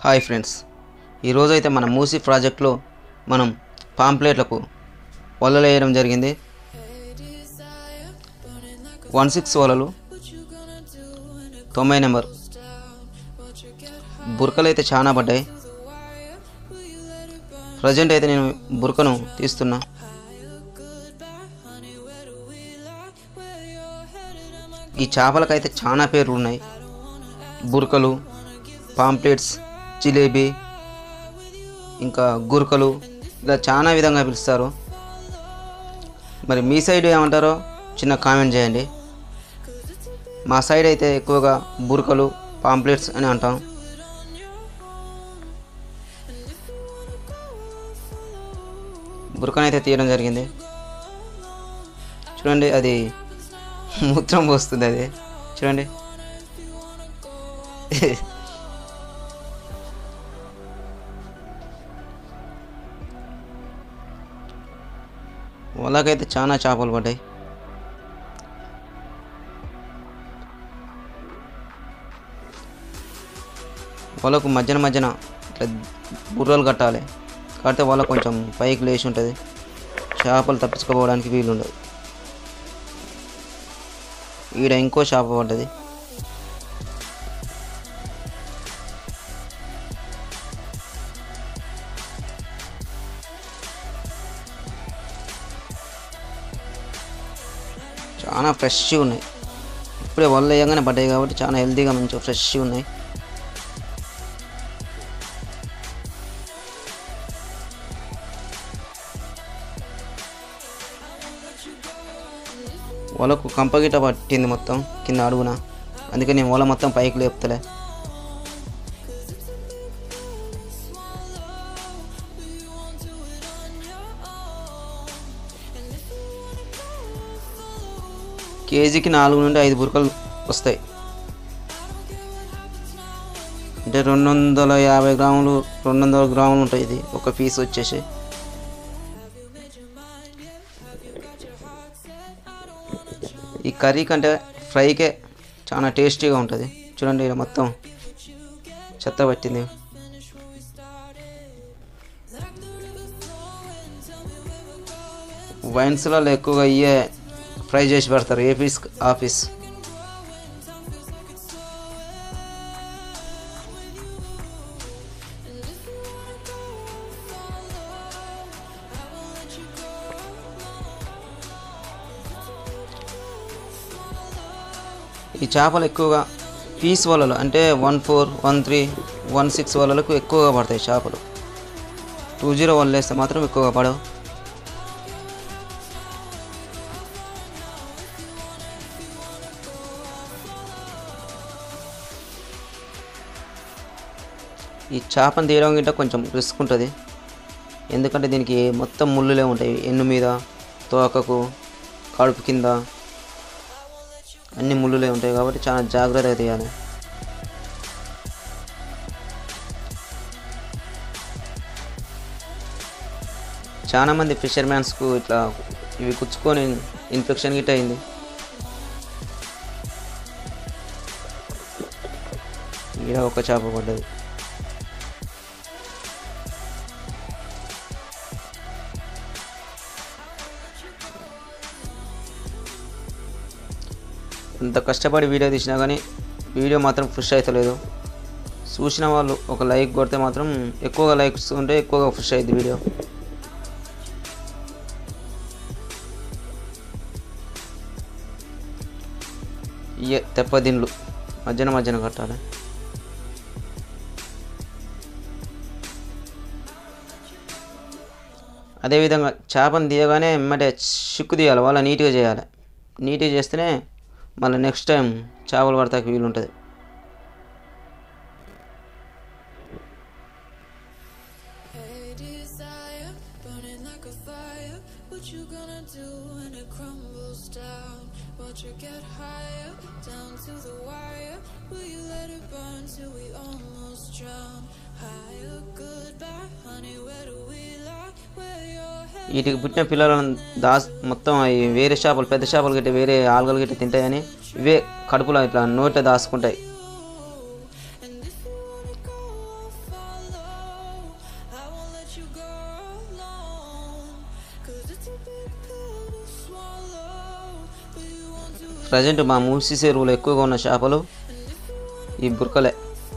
Hi friends ఈరోజు అయితే మన మూసీ ప్రాజెక్ట్లో మనం పాంప్లెట్లకు వలలు వేయడం జరిగింది వన్ సిక్స్ వలలు తొంభై నెంబర్ బురకలు అయితే చాలా పడ్డాయి ప్రజెంట్ అయితే నేను బురకను తీస్తున్నా ఈ చేపలకైతే చాలా పేర్లు ఉన్నాయి బురకలు పాంప్లెట్స్ జిలేబీ ఇంకా గురకలు ఇలా చాలా విధంగా పిలుస్తారు మరి మీ సైడ్ ఏమంటారో చిన్న కామెంట్ చేయండి మా సైడ్ అయితే ఎక్కువగా బురకలు పాంప్లెట్స్ అని అంటాం బురకనైతే తీయడం జరిగింది చూడండి అది మూత్రం పోస్తుంది అది చూడండి వలకైతే చాలా చేపలు పడ్డాయి వలకు మధ్యన మధ్యన ఇట్లా బుర్రలు కట్టాలి కడితే వల కొంచెం పైకి లేచి ఉంటుంది చేపలు తప్పించుకోవడానికి వీలు ఉండదు ఈడ ఇంకో చేప పడ్డది చాలా ఫ్రెష్గా ఉన్నాయి ఇప్పుడే వల్ల వేయగానే పడ్డాయి కాబట్టి చాలా హెల్తీగా మంచిగా ఫ్రెష్గా ఉన్నాయి వలకు కంపగిట పట్టింది మొత్తం కింద అడుగున అందుకే నేను వల మొత్తం పైకి లేపుతలే కేజీకి నాలుగు నుండి ఐదు బురకలు వస్తాయి అంటే రెండు వందల యాభై గ్రాములు రెండు వందల గ్రాములు ఉంటాయి ఇది ఒక పీస్ వచ్చేసి ఈ కర్రీ కంటే ఫ్రైకే చాలా టేస్టీగా ఉంటుంది చూడండి ఇలా మొత్తం చెత్త పట్టింది వైన్స్లలో ఎక్కువగా ఇయే ఫ్రై చేసి పెడతారు ఏ పీస్ ఆఫీస్ ఈ చేపలు ఎక్కువగా పీస్ వలలు అంటే one four one three one six వలలకు ఎక్కువగా పడతాయి చేపలు టూ జీరో వన్ వేస్తే మాత్రం ఎక్కువగా పడవు ఈ చేపను తీయడం గిట్ట కొంచెం రిస్క్ ఉంటుంది ఎందుకంటే దీనికి మొత్తం ముళ్ళులే ఉంటాయి ఎన్ను మీద తోకకు కడుపు కింద అన్ని ముళ్ళులే ఉంటాయి కాబట్టి చాలా జాగ్రత్తగా తీయాలి చాలా మంది ఫిషర్మ్యాన్స్కు ఇట్లా ఇవి కుచ్చుకొని ఇన్ఫెక్షన్ గిట్ట అయింది ఈడ ఒక చేప పడ్డది ఎంత కష్టపడి వీడియో తీసినా కానీ వీడియో మాత్రం పుష్ అవుతలేదు చూసిన వాళ్ళు ఒక లైక్ కొడితే మాత్రం ఎక్కువగా లైక్స్ ఉంటే ఎక్కువగా పుష్ అయ్యింది వీడియో ఇయే తెప్పదిండ్లు మధ్యన మధ్యన కట్టాలి అదేవిధంగా చేపను తీయగానే ఎమ్మటే చిక్కు తీయాలి వాళ్ళ నీట్గా చేయాలి నీట్గా చేస్తేనే మళ్ళీ నెక్స్ట్ టైం చేపలు పడతాకి వీలు ఉంటుంది Hey, desire, burning like a fire. What you gonna do when it crumbles down? Watch it get higher, down to the wire. Will you let it burn till we almost drown? Higher, goodbye, honey. Where do we lie? Where your head? వీటికి పుట్టిన పిల్లలను దాస్ మొత్తం అవి వేరే చేపలు పెద్ద చేపలు గిట్ట వేరే ఆల్గలు గిట్ట తింటాయని ఇవే కడుపులో ఇట్లా నోట్లో దాచుకుంటాయి And if you wanna go far. Present మా మూసి చెరువులో ఎక్కువగా ఉన్న చేపలు ఈ బురకలే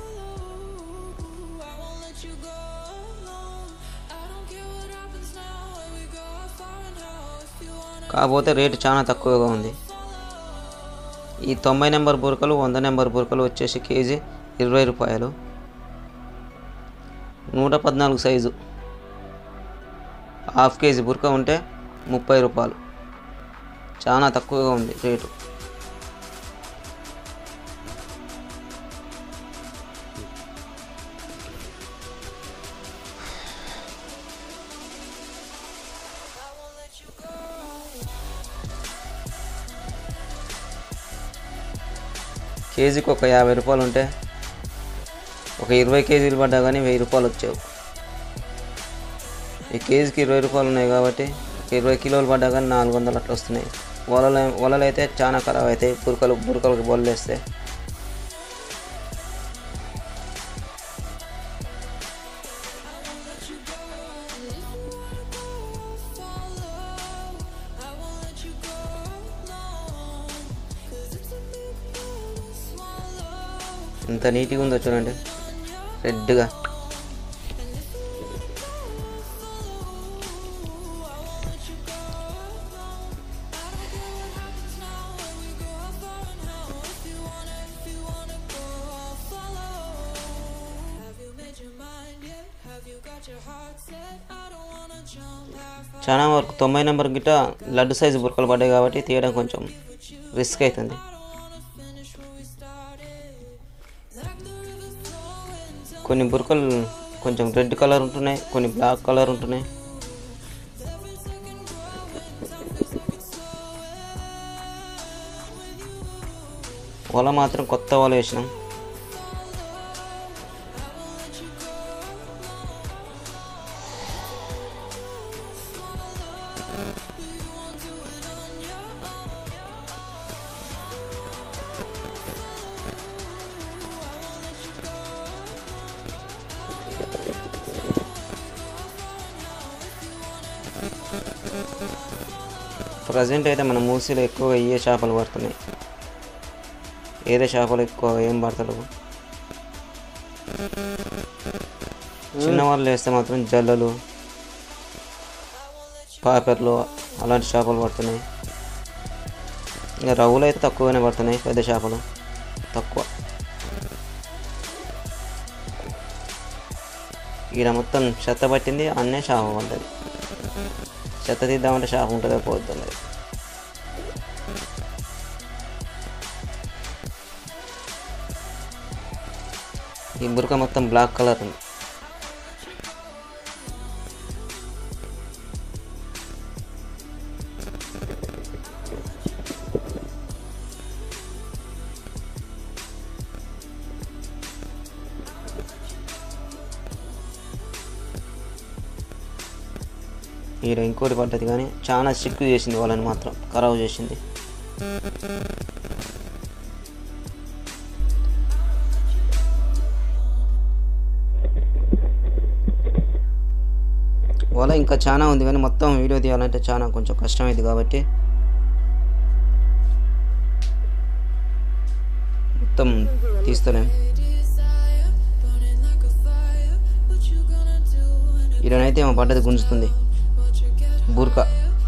కాకపోతే రేటు చాలా తక్కువగా ఉంది ఈ తొంభై నెంబర్ బురకలు వంద నెంబర్ బురకలు వచ్చేసి కేజీ ఇరవై రూపాయలు నూట పద్నాలుగు సైజు హాఫ్ కేజీ బురక ఉంటే ముప్పై రూపాయలు చాలా తక్కువగా ఉంది రేటు కేజీకి ఒక యాభై రూపాయలు ఉంటే ఒక ఇరవై కేజీలు పడ్డా కానీ వెయ్యి రూపాయలు వచ్చావు ఈ కేజీకి ఇరవై రూపాయలు ఉన్నాయి కాబట్టి ఒక ఇరవై కిలోలు పడ్డా కానీ నాలుగు వందలు అట్లా వస్తున్నాయి వలలు వలలు అయితే చాలా ఖరాబ్ అవుతాయి బురకలు బురకలకు బొల్లు వేస్తే ఎంత నీట్గా ఉందో చూడండి రెడ్గా చాలా వరకు తొంభై నెంబర్ గిట్ట లడ్డు సైజు బురకలు పడ్డాయి కాబట్టి తీయడం కొంచెం రిస్క్ అవుతుంది కొన్ని బురకలు కొంచెం రెడ్ కలర్ ఉంటున్నాయి కొన్ని బ్లాక్ కలర్ ఉంటున్నాయి వల మాత్రం కొత్త వల వేసినాం ప్రజెంట్ అయితే మన మూసీలో ఎక్కువగా ఇవే చేపలు పడుతున్నాయి ఏదే చేపలు ఎక్కువ ఏం పడతలేవు చిన్నవాళ్ళు వేస్తే మాత్రం జల్లలు పాపర్లు అలాంటి చేపలు పడుతున్నాయి ఇంకా రవ్వులు అయితే తక్కువగానే పడుతున్నాయి పెద్ద చేపలు తక్కువ ఈడ మొత్తం చెత్త పట్టింది అన్నే చేప పడ్డది చెత్త తీద్దామంటే షాప్ ఉంటుందో పోతుంది ఈ బురక మొత్తం బ్లాక్ కలర్ ఉంది ఈడ ఇంకోటి పడ్డది కానీ చాలా చిక్కు చేసింది వాళ్ళని మాత్రం ఖరాబ్ చేసింది వల ఇంకా చాలా ఉంది కానీ మొత్తం వీడియో తీయాలంటే చాలా కొంచెం కష్టమైంది కాబట్టి మొత్తం తీస్తలేం ఈడనైతే ఏమో పడ్డది గుంజుతుంది బుర్కా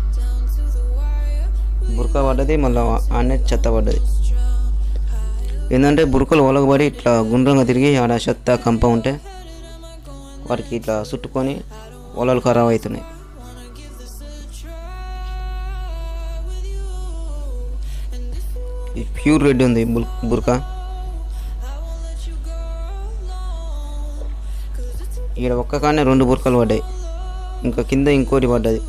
బుర్కా పడ్డది మళ్ళీ ఆనే చెత్త పడ్డది ఏంటంటే బురకలు ఒలగబడి ఇట్లా గుండ్రంగా తిరిగి ఆడ చెత్త కంప ఉంటే వాటికి ఇట్లా చుట్టుకొని ఒలలు ఖరాబ్ అవుతున్నాయి ఈ ప్యూర్ రెడ్ ఉంది బుల్- బురక ఈడ ఒక్క కానే రెండు బురకలు పడ్డాయి ఇంకా కింద ఇంకోటి పడ్డది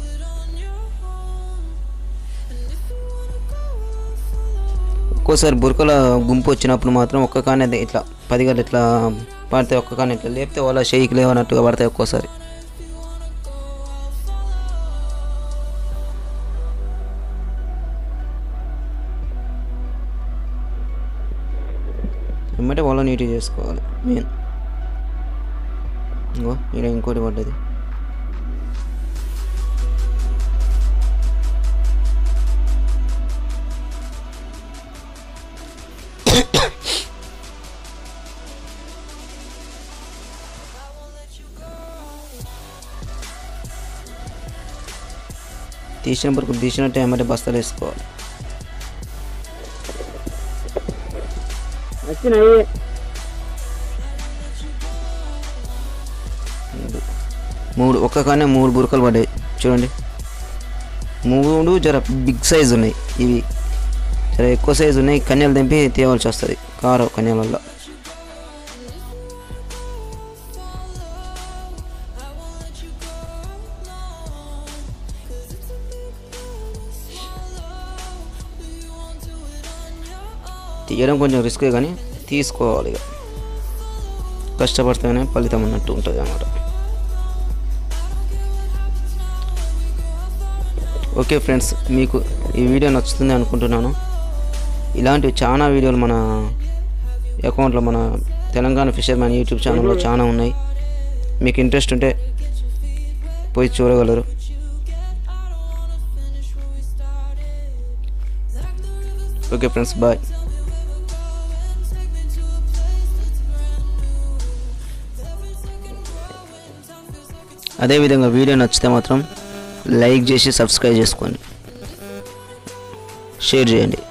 ఒక్కోసారి బురకల గుంపు వచ్చినప్పుడు మాత్రం ఒక్క కానే ఇట్లా పది గంటలు ఇట్లా పడితే ఒక్క కానే ఇట్లా లేపితే వాళ్ళ షేక్ లేవన్నట్టుగా పడతాయి ఒక్కోసారి వెంబటే వాళ్ళ నీట్గా చేసుకోవాలి మెయిన్ ఇంకో ఇక్కడ ఇంకోటి పడ్డది తీసిన బురుకులు తీసినట్టే ఏమంటే బస్తాలు వేసుకోవాలి వచ్చినాయి మూడు ఒక్క కానీ మూడు బురకలు పడ్డాయి చూడండి మూడు జర బిగ్ సైజ్ ఉన్నాయి ఇవి జర ఎక్కువ సైజు ఉన్నాయి కన్యలు తెంపి తీయవలసి వస్తుంది కారు కన్యలలో తీయడం కొంచెం రిస్క్ కానీ తీసుకోవాలి ఇక కష్టపడితేనే ఫలితం అన్నట్టు ఉంటుంది అన్నమాట ఓకే ఫ్రెండ్స్ మీకు ఈ వీడియో నచ్చుతుంది అనుకుంటున్నాను ఇలాంటివి చాలా వీడియోలు మన అకౌంట్లో మన తెలంగాణ ఫిషర్మ్యాన్ యూట్యూబ్ ఛానల్లో చాలా ఉన్నాయి మీకు ఇంట్రెస్ట్ ఉంటే పోయి చూడగలరు ఓకే ఫ్రెండ్స్ బాయ్ అదేవిధంగా వీడియో నచ్చితే మాత్రం లైక్ చేసి సబ్స్క్రైబ్ చేసుకోండి షేర్ చేయండి